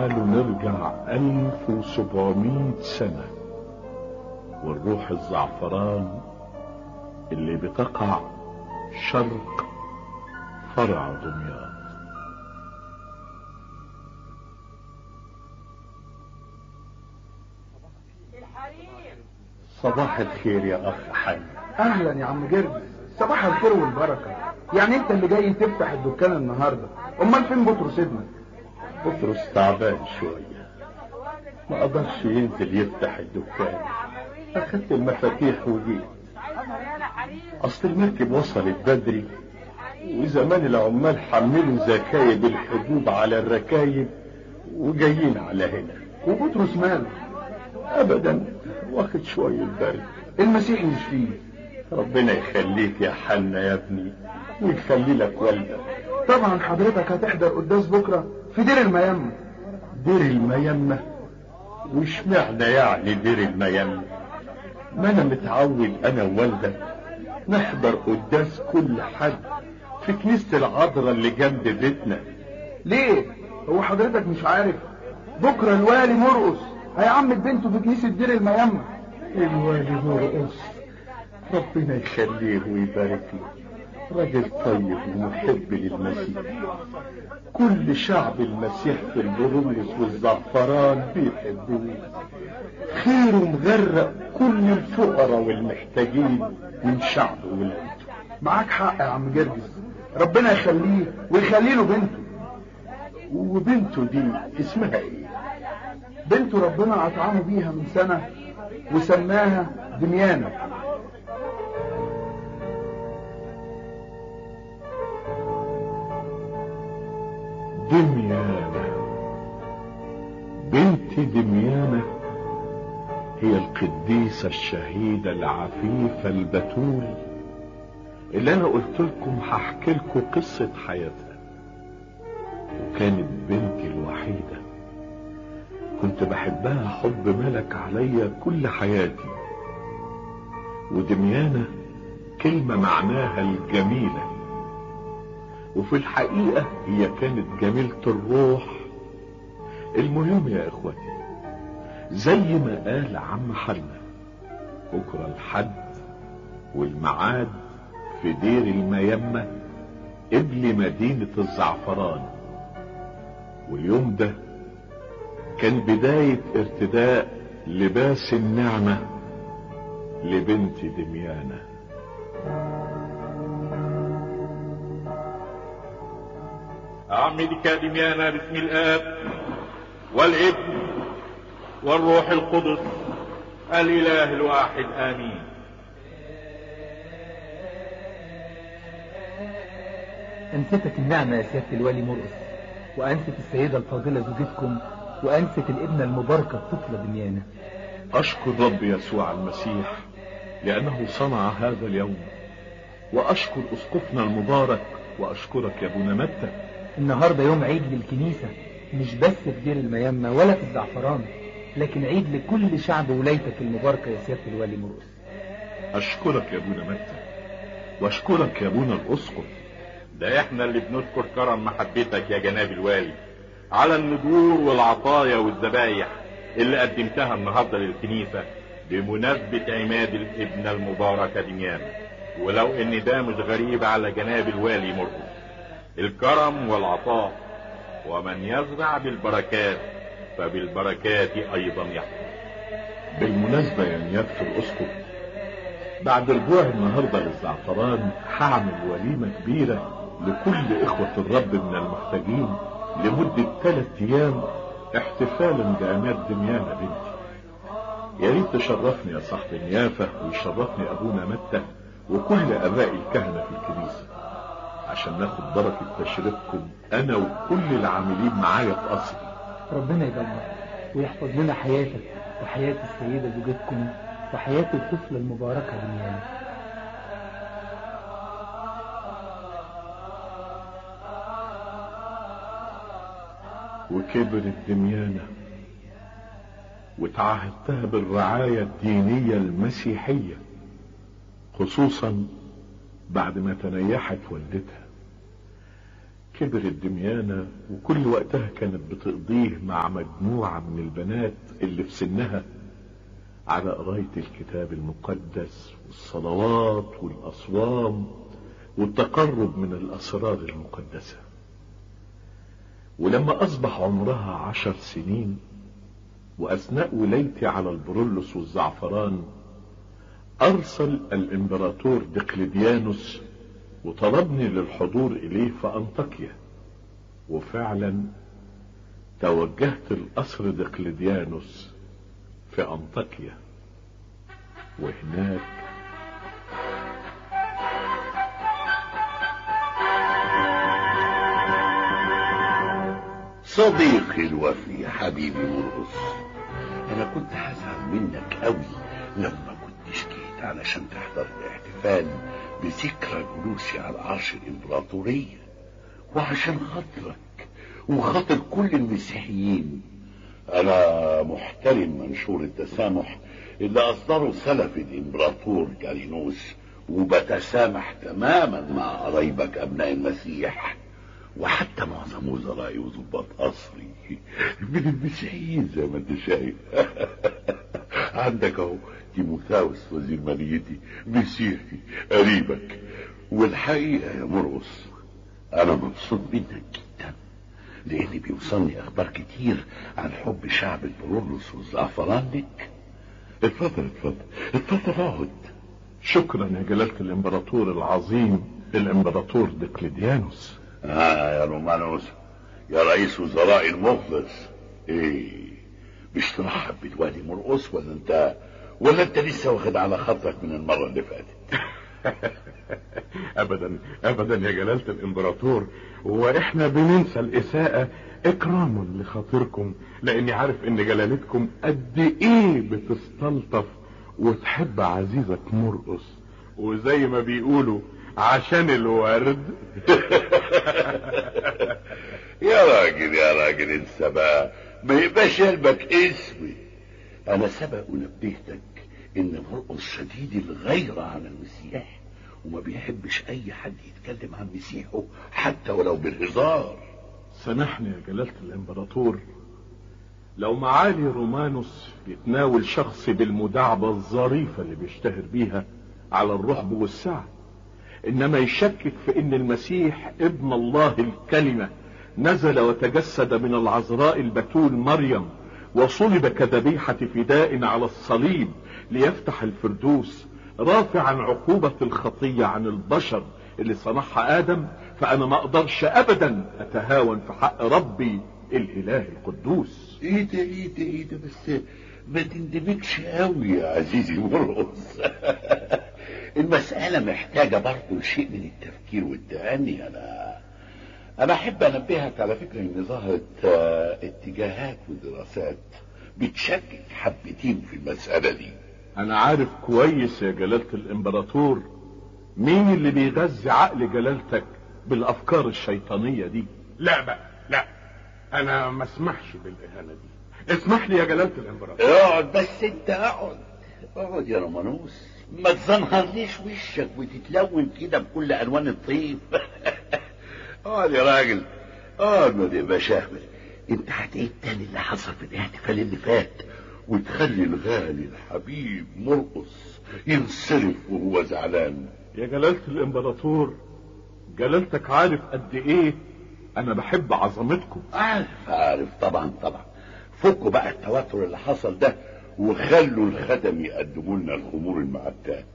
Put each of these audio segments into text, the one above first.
تعالوا نرجع 1700 سنة ونروح الزعفران اللي بتقع شرق فرع دمياط صباح الخير يا اخ حي اهلا يا عم جرجس صباح الخير والبركه يعني انت اللي جاي تفتح الدكان النهارده امال فين بطرس ابنك بطرس تعبان شوية ما قدرش ينزل يفتح الدكان اخدت المفاتيح وجيت اصل المركب وصلت بدري وزمان العمال حملوا زكايب الحبوب على الركايب وجايين على هنا وبطرس ماله ابدا واخد شوية برد المسيح مش فيه ربنا يخليك يا حنا يا ابني ويخلي لك والدك طبعا حضرتك هتحضر قداس بكره في دير الميمة دير الميمة وش معنى يعني دير الميمة ما انا متعود انا ووالدك نحضر قداس كل حد في كنيسة العذراء اللي جنب بيتنا ليه هو حضرتك مش عارف بكره الوالي مرقص هيعمد بنته في كنيسه دير الميمة الوالي مرقص ربنا يخليه ويبارك له راجل طيب ومحب للمسيح كل شعب المسيح في البرولس والزعفران بيحبوه خيره مغرق كل الفقراء والمحتاجين من شعب ولاده معاك حق يا عم جرجس ربنا يخليه ويخلي له بنته وبنته دي اسمها ايه بنته ربنا اطعمه بيها من سنه وسماها دميانه دميانة بنت دميانة هي القديسة الشهيدة العفيفة البتول اللي انا قلت لكم هحكي لكم قصة حياتها وكانت بنتي الوحيدة كنت بحبها حب ملك عليا كل حياتي ودميانة كلمة معناها الجميلة وفي الحقيقة هي كانت جميلة الروح المهم يا اخوتي زي ما قال عم حنا بكرة الحد والمعاد في دير الميمة قبل مدينة الزعفران واليوم ده كان بداية ارتداء لباس النعمة لبنت دميانه أعمدك دميانا باسم الآب والابن والروح القدس الإله الواحد آمين أنستك النعمة يا سيادة الوالي مرقس وأنست السيدة الفاضلة زوجتكم وأنست الابنة المباركة الطفلة دميانة أشكر رب يسوع المسيح لأنه صنع هذا اليوم وأشكر أسقفنا المبارك وأشكرك يا ابونا متى النهاردة يوم عيد للكنيسة مش بس في دير الميمة ولا في الزعفران لكن عيد لكل شعب ولايتك المباركة يا سيادة الوالي مرقس أشكرك يا ابونا متى وأشكرك يا ابونا الأسقف ده احنا اللي بنذكر كرم محبتك يا جناب الوالي على النذور والعطايا والذبايح اللي قدمتها النهارده للكنيسه بمناسبه عماد الابنه المباركه دميانه ولو ان ده مش غريب على جناب الوالي مرقس الكرم والعطاء ومن يزرع بالبركات فبالبركات ايضا يحصل بالمناسبة يا نيابة الأسقف بعد رجوع النهاردة للزعفران هعمل وليمة كبيرة لكل إخوة الرب من المحتاجين لمدة ثلاث أيام احتفالا بعماد دميانة بنتي يا ريت تشرفني يا صاحب النيافة ويشرفني أبونا متى وكل آباء الكهنة في الكنيسة عشان ناخد بركة تشريفكم أنا وكل العاملين معايا في قصري ربنا يدبر ويحفظ لنا حياتك وحياة السيدة زوجتكم وحياة الطفلة المباركة دميانة وكبرت دميانة وتعهدتها بالرعاية الدينية المسيحية خصوصا بعد ما تنيحت والدتها كبرت دميانة وكل وقتها كانت بتقضيه مع مجموعة من البنات اللي في سنها على قراية الكتاب المقدس والصلوات والأصوام والتقرب من الأسرار المقدسة ولما أصبح عمرها عشر سنين وأثناء ولايتي على البرولوس والزعفران أرسل الإمبراطور دقلديانوس وطلبني للحضور إليه في أنطاكيا وفعلا توجهت القصر دقلديانوس في أنطاكيا وهناك صديقي الوفي حبيبي مرقص انا كنت هزعل منك قوي لو ما كنتش جيت علشان تحضر الاحتفال بذكرى جلوسي على عرش الامبراطورية وعشان خاطرك وخاطر كل المسيحيين انا محترم منشور التسامح اللي اصدره سلف الامبراطور جالينوس وبتسامح تماما مع قرايبك ابناء المسيح وحتى معظم وزرائي وظباط قصري من المسيحيين زي ما انت شايف عندك اهو تيموثاوس وزير ماليتي مسيحي قريبك والحقيقه يا مرقص انا مبسوط منك جدا لان بيوصلني اخبار كتير عن حب شعب البرولوس والزعفران لك اتفضل اتفضل اتفضل اقعد شكرا يا جلالة الإمبراطور العظيم الإمبراطور دقلديانوس آه يا رومانوس يا رئيس وزراء المخلص ايه مش ترحب بالوالي مرقص ولا انت ولا انت لسه واخد على خاطرك من المرة اللي فاتت ابدا ابدا يا جلالة الامبراطور واحنا بننسى الاساءة اكراما لخاطركم لاني عارف ان جلالتكم قد ايه بتستلطف وتحب عزيزك مرقص وزي ما بيقولوا عشان الورد يا راجل يا راجل انسى بقى ما يبقاش قلبك اسمي انا سبق ونبهتك ان مرقص شديد الغيرة على المسيح وما بيحبش اي حد يتكلم عن مسيحه حتى ولو بالهزار سامحني يا جلالة الامبراطور لو معالي رومانوس يتناول شخصي بالمداعبة الظريفة اللي بيشتهر بيها على الرعب والسعة انما يشكك في ان المسيح ابن الله الكلمة نزل وتجسد من العذراء البتول مريم وصلب كذبيحة فداء على الصليب ليفتح الفردوس رافعا عقوبة الخطية عن البشر اللي صنعها آدم فأنا ما أقدرش أبدا أتهاون في حق ربي الإله القدوس ايه ده ايه ده ايه ده بس ما تندمجش قوي يا عزيزي مرقص المسألة محتاجة برضه شيء من التفكير والتأني أنا أنا أحب أنبهك على فكرة إن ظهرت آه، اتجاهات ودراسات بتشكك حبتين في المسألة دي أنا عارف كويس يا جلالة الإمبراطور مين اللي بيغذي عقل جلالتك بالأفكار الشيطانية دي لا بقى لا انا ما اسمحش بالاهانة دي اسمح لي يا جلالة الامبراطور اقعد بس أنت اقعد اقعد يا رومانوس ما تزنهرليش وشك وتتلون كده بكل ألوان الطيب اقعد يا راجل اقعد ما تبقاش اهبل انت هتعيد تاني اللي حصل في الاحتفال اللي فات وتخلي الغالي الحبيب مرقص ينصرف وهو زعلان يا جلالة الإمبراطور جلالتك عارف قد إيه أنا بحب عظمتكم عارف عارف طبعا طبعا فكوا بقى التوتر اللي حصل ده وخلوا الخدم يقدموا لنا الخمور المعتاه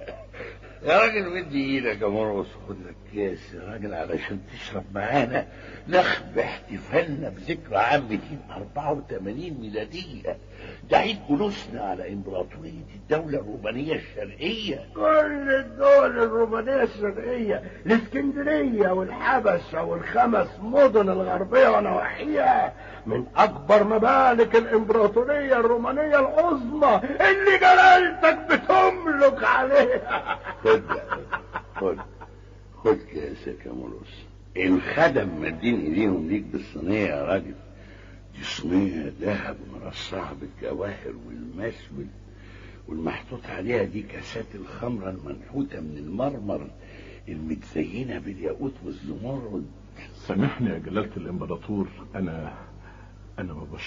يا راجل مدي ايدك يا مرقص خد لك كاس يا راجل علشان تشرب معانا نخب احتفالنا بذكرى عام 284 ميلادية ده عيد جلوسنا على امبراطورية الدولة الرومانية الشرقية كل الدول الرومانية الشرقية الاسكندرية والحبشة والخمس مدن الغربية ونواحيها من أكبر ممالك الإمبراطورية الرومانية العظمى اللي جلالتك بتملك عليها خد خد خد كاسك يا مرقص الخدم مدين ايديهم ليك بالصينية يا راجل دي صينية ذهب مرصعة بالجواهر والماس وال- والمحطوط عليها دي كاسات الخمرة المنحوتة من المرمر المتزينة بالياقوت والزمرد سامحني يا جلالة الامبراطور انا انا ما